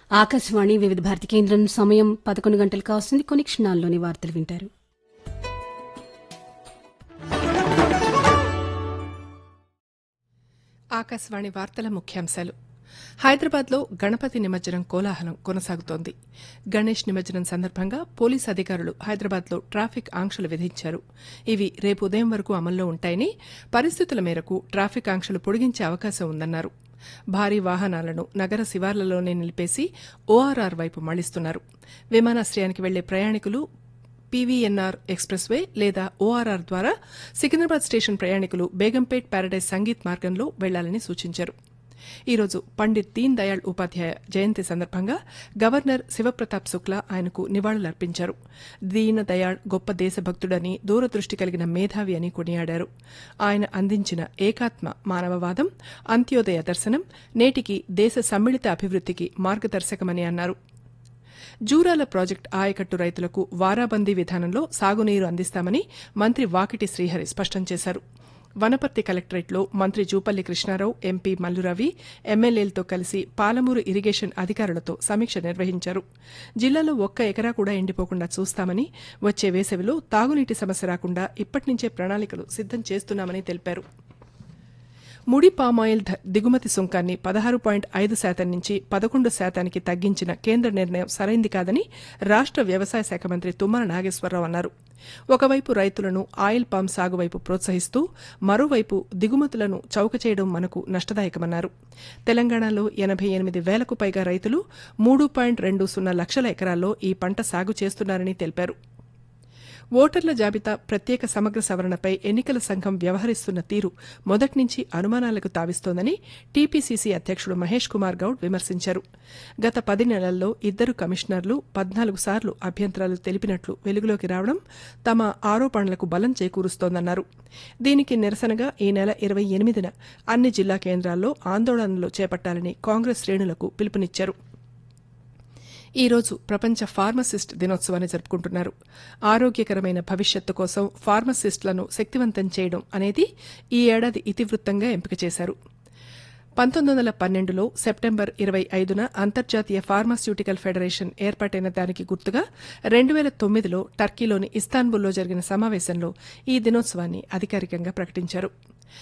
ఆకాశవాణి వివిధ భారతి కేంద్రం సమయం పదకొండు గంటలు కావస్తుంది కొన్ని క్షణాల్లోని వార్తలు వింటారు ఆకాశవాణి వార్తల ముఖ్యాంశాలు హైదరాబాద్లో గణపతి నిమజ్జనం కోలాహలం కొనసాగుతోంది గణేష్ నిమజ్జనం సందర్భంగా పోలీసు అధికారులు హైదరాబాద్లో ట్రాఫిక్ ఆంక్షలు విధించారు ఇవి రేపు ఉదయం వరకు అమల్లో ఉంటాయని పరిస్థితుల మేరకు ట్రాఫిక్ ఆంక్షలు పొడిగించే అవకాశం ఉందన్నారు భారీ వాహనాలను నగర శివార్లలోనే నిలిపేసి ఓఆర్ఆర్ వైపు మళ్లిస్తున్నారు విమానాశ్రయానికి వెళ్లే ప్రయాణికులు పీవీఎన్ఆర్ ఎక్స్ప్రెస్ వే లేదా ఓఆర్ఆర్ ద్వారా సికింద్రాబాద్ స్టేషన్ ప్రయాణికులు బేగంపేట్ ప్యారడైజ్ సంగీత్ మార్గంలో వెళ్లాలని సూచించారు ఈరోజు పండిత్ దీన్ దయాళ్ ఉపాధ్యాయ జయంతి సందర్భంగా గవర్నర్ శివప్రతాప్ శుక్లా ఆయనకు నివాళులర్పించారు దీన దయాళ్ గొప్ప దేశభక్తుడని దూరదృష్టి కలిగిన మేధావి అని కొనియాడారు ఆయన అందించిన ఏకాత్మ మానవవాదం అంత్యోదయ దర్శనం నేటికి దేశ సమ్మిళిత అభివృద్ధికి మార్గదర్శకమని అన్నారు జూరాల ప్రాజెక్టు ఆయకట్టు రైతులకు వారాబందీ విధానంలో సాగునీరు అందిస్తామని మంత్రి వాకిటి శ్రీహరి స్పష్టం చేశారు వనపర్తి కలెక్టరేట్లో మంత్రి జూపల్లి కృష్ణారావు ఎంపీ మల్లురవి ఎమ్మెల్యేలతో కలిసి పాలమూరు ఇరిగేషన్ అధికారులతో సమీక్ష నిర్వహించారు జిల్లాలో ఒక్క ఎకరా కూడా ఎండిపోకుండా చూస్తామని వచ్చే వేసవిలో తాగునీటి సమస్య రాకుండా ఇప్పటి నుంచే ప్రణాళికలు సిద్దం చేస్తున్నామని తెలిపారు ముడి పామాయిల్ ధ- దిగుమతి సుంకాన్ని పదహారు పాయింట్ ఐదు శాతం నుంచి పదకొండు శాతానికి తగ్గించిన కేంద్ర నిర్ణయం సరైంది కాదని రాష్ట్ర వ్యవసాయ శాఖ మంత్రి తుమ్మల నాగేశ్వరరావు అన్నారు ఒకవైపు రైతులను ఆయిల్ పామ్ సాగు వైపు ప్రోత్సహిస్తూ మరోవైపు దిగుమతులను చౌక చేయడం మనకు నష్టదాయకమన్నారు తెలంగాణలో ఎనభై ఎనిమిది వేలకు పైగా రైతులు మూడు పాయింట్ రెండు సున్నా లక్షల ఎకరాల్లో ఈ పంట సాగు చేస్తున్నారని తెలిపారు ఓటర్ల జాబితా ప్రత్యేక సమగ్ర సవరణపై ఎన్నికల సంఘం వ్యవహరిస్తున్న తీరు మొదటి నుంచి అనుమానాలకు తావిస్తోందని టీపీసీసీ అధ్యక్షుడు మహేష్ కుమార్ గౌడ్ విమర్శించారు గత పది నెలల్లో ఇద్దరు కమిషనర్లు పద్నాలుగు సార్లు అభ్యంతరాలు తెలిపినట్లు వెలుగులోకి రావడం తమ ఆరోపణలకు బలం చేకూరుస్తోందన్నారు దీనికి నిరసనగా ఈ నెల ఇరవై ఎనిమిదిన అన్ని జిల్లా కేంద్రాల్లో ఆందోళనలు చేపట్టాలని కాంగ్రెస్ శ్రేణులకు పిలుపునిచ్చారు ఈ రోజు ప్రపంచ ఫార్మసిస్ట్ దినోత్సవాన్ని జరుపుకుంటున్నారు ఆరోగ్యకరమైన భవిష్యత్తు కోసం ఫార్మసిస్టులను శక్తివంతం చేయడం అనేది ఈ ఏడాది ఇతివృత్తంగా ఎంపిక చేశారు పంతొమ్మిది వందల పన్నెండులో సెప్టెంబర్ ఇరవై ఐదున అంతర్జాతీయ ఫార్మాస్యూటికల్ ఫెడరేషన్ ఏర్పాటైన దానికి గుర్తుగా రెండు వేల తొమ్మిదిలో టర్కీలోని ఇస్తాన్బుల్లో జరిగిన సమావేశంలో ఈ దినోత్సవాన్ని అధికారికంగా ప్రకటించారు